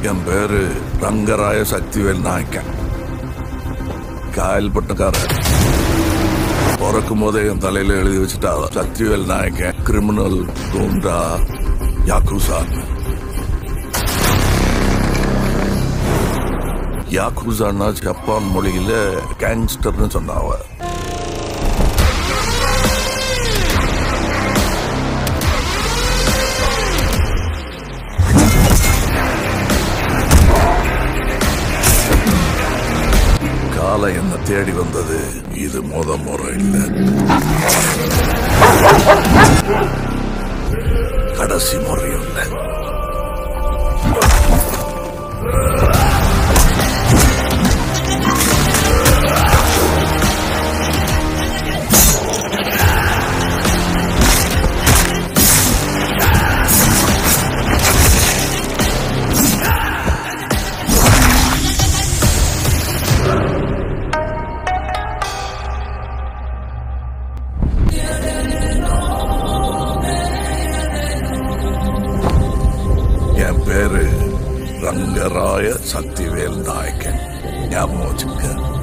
என் பேரு ரங்கராய சக்திவேல் நாயக்கன் காயல்பட்டக்காரர் பிறக்கும் போதே என் தலையில எழுதி வச்சுட்டா சக்திவேல் நாயக்கன் கிரிமினல் குண்டா யாக்குசான்னு யாக்குசான்னா ஜப்பான் மொழியில கேங்ஸ்டர்னு சொன்னாவ காலம் என்ன தேடி வந்தது இது முத முறை இல்லை கடைசி முறையும் இல்லை என் பேரு ரங்கராய சக்திவேல் நாயக்கன் ஞாபகம் வச்சுக்க